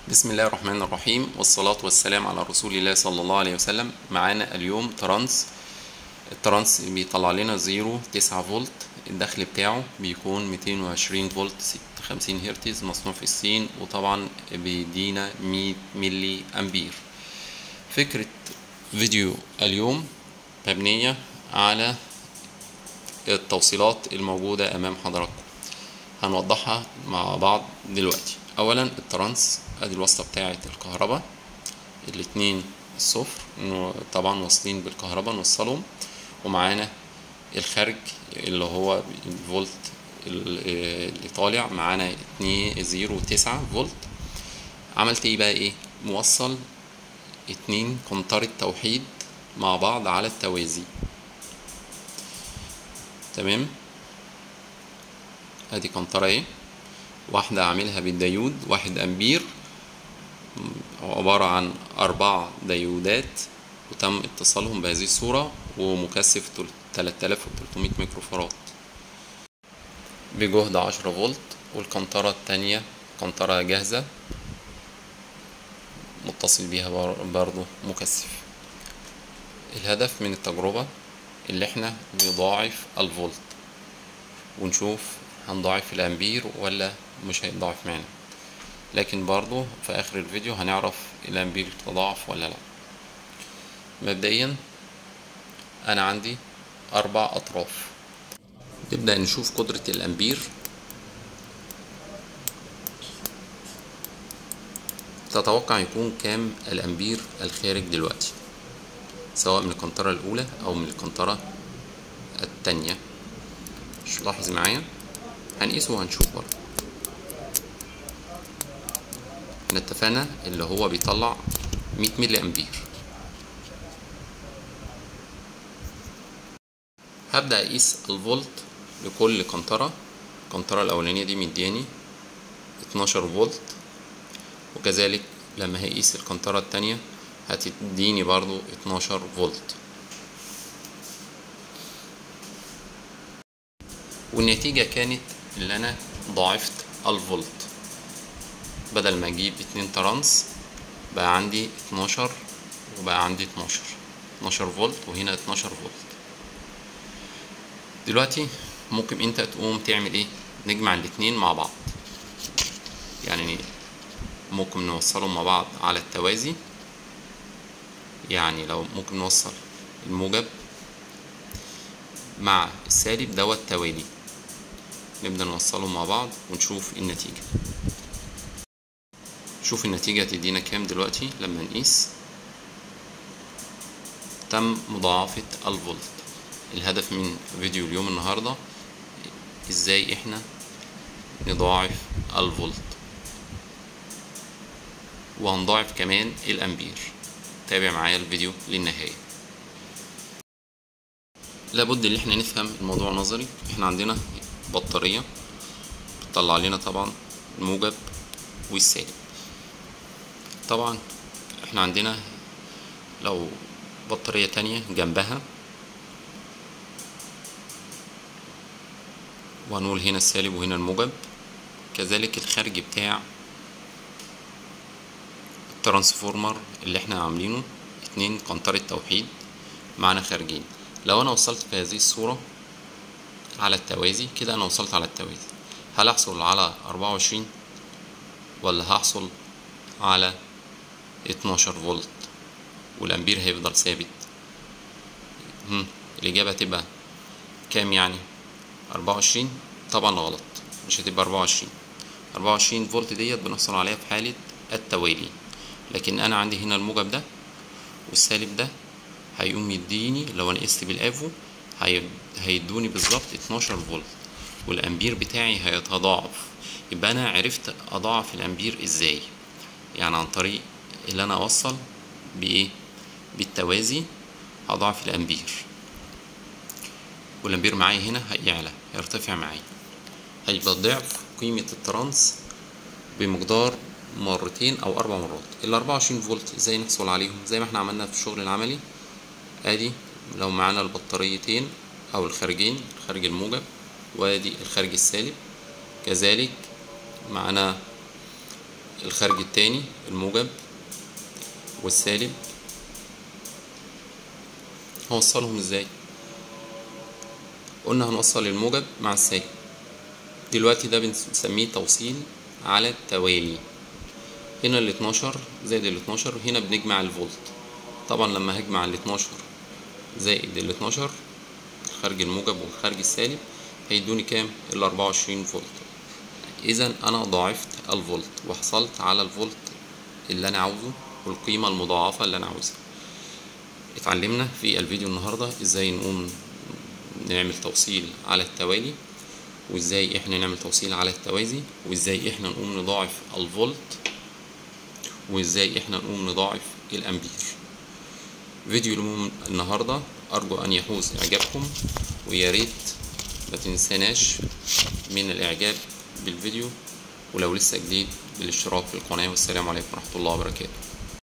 بسم الله الرحمن الرحيم والصلاة والسلام على رسول الله صلى الله عليه وسلم معانا اليوم ترانس الترانس بيطلع لنا زيرو تسعة فولت الدخل بتاعه بيكون ميتين وعشرين فولت ست خمسين هرتز مصنوع في الصين وطبعا بيدينا مية ملي أمبير فكرة فيديو اليوم مبنية على التوصيلات الموجودة أمام حضراتكم هنوضحها مع بعض دلوقتي اولا الترانس ادي الوصله بتاعه الكهرباء الاتنين الصفر طبعا واصلين بالكهرباء نوصلهم ومعانا الخارج اللي هو الفولت اللي طالع معانا اتنين زيرو تسعة فولت عملت ايه بقى ايه موصل اتنين قنطرة توحيد مع بعض على التوازي تمام ادي قنطرة ايه واحدة عاملها بالديود واحد أمبير عبارة عن أربع ديودات وتم اتصالهم بهذه الصورة ومكثف 3300 ميكرو فراد بجهد 10 فولت والقنطرة التانية قنطرة جاهزة متصل بيها برضو مكثف الهدف من التجربة اللي احنا نضاعف الفولت ونشوف هنضاعف الامبير ولا مش هيتضاعف معانا لكن برضو في اخر الفيديو هنعرف الامبير تضاعف ولا لا مبدئيا انا عندي اربع اطراف نبدأ نشوف قدرة الامبير تتوقع يكون كام الامبير الخارج دلوقتي سواء من القنطرة الاولى او من القنطرة التانية مش لاحظ معايا هنقيسه وهنشوف برضه احنا اتفقنا اللي هو بيطلع مية ملي امبير هبدأ اقيس الفولت لكل قنطرة القنطرة الاولانية دي مدياني اتناشر فولت وكذلك لما هقيس القنطرة التانية هتديني برضو اتناشر فولت والنتيجة كانت اللي انا ضاعفت الفولت بدل ما اجيب اتنين ترانس بقى عندي اتناشر وبقى عندي اتناشر اتناشر فولت وهنا اتناشر فولت دلوقتي ممكن انت تقوم تعمل ايه نجمع الاتنين مع بعض يعني ممكن نوصلهم مع بعض على التوازي يعني لو ممكن نوصل الموجب مع السالب دوت توالي نبدأ نوصلهم مع بعض ونشوف النتيجة شوف النتيجة تدينا كام دلوقتي لما نقيس تم مضاعفة الفولت الهدف من فيديو اليوم النهاردة ازاي احنا نضاعف الفولت وهنضاعف كمان الامبير تابع معايا الفيديو للنهاية لابد ان احنا نفهم الموضوع نظري احنا عندنا بطارية بتطلع لنا طبعا الموجب والسالب طبعا احنا عندنا لو بطارية تانية جنبها وهنقول هنا السالب وهنا الموجب كذلك الخارج بتاع الترانسفورمر اللي احنا عاملينه اتنين قنطرة توحيد معانا خارجين لو انا وصلت في هذه الصورة على التوازي كده انا وصلت على التوازي هل احصل على اربعة وعشرين ولا هحصل على اتناشر فولت والامبير هيفضل ثابت هم. الاجابة هتبقى كام يعني اربعة وعشرين طبعا غلط مش هتبقى اربعة وعشرين اربعة وعشرين فولت ديت بنحصل عليها في حالة التوالي لكن انا عندي هنا الموجب ده والسالب ده هيقوم يديني لو انا قست بالافو هيدوني بالظبط 12 فولت والامبير بتاعي هيتضاعف يبقى انا عرفت اضاعف الامبير ازاي يعني عن طريق اللي انا اوصل بايه بالتوازي هضاعف الامبير والامبير معايا هنا هيعلى هيرتفع معايا هيبقى ضعف قيمة الترانس بمقدار مرتين او اربع مرات ال 24 فولت ازاي نحصل عليهم زي ما احنا عملنا في الشغل العملي ادي لو معانا البطاريتين او الخارجين الخارج الموجب وادي الخارج السالب كذلك معانا الخارج التاني الموجب والسالب هوصلهم ازاي قلنا هنوصل الموجب مع السالب دلوقتي ده بنسميه توصيل على التوالي هنا ال 12 زائد ال 12 هنا بنجمع الفولت طبعا لما هجمع ال 12 زائد ال 12 الخارج الموجب والخارج السالب هيدوني كام ال 24 فولت اذا انا ضاعفت الفولت وحصلت على الفولت اللي انا عاوزه والقيمة المضاعفة اللي انا عاوزها اتعلمنا في الفيديو النهاردة ازاي نقوم نعمل توصيل على التوالي وازاي احنا نعمل توصيل على التوازي وازاي احنا نقوم نضاعف الفولت وازاي احنا نقوم نضاعف الامبير فيديو اليوم النهاردة ارجو ان يحوز اعجابكم ويا ريت ما تنساناش من الاعجاب بالفيديو ولو لسه جديد بالاشتراك في القناة والسلام عليكم ورحمة الله وبركاته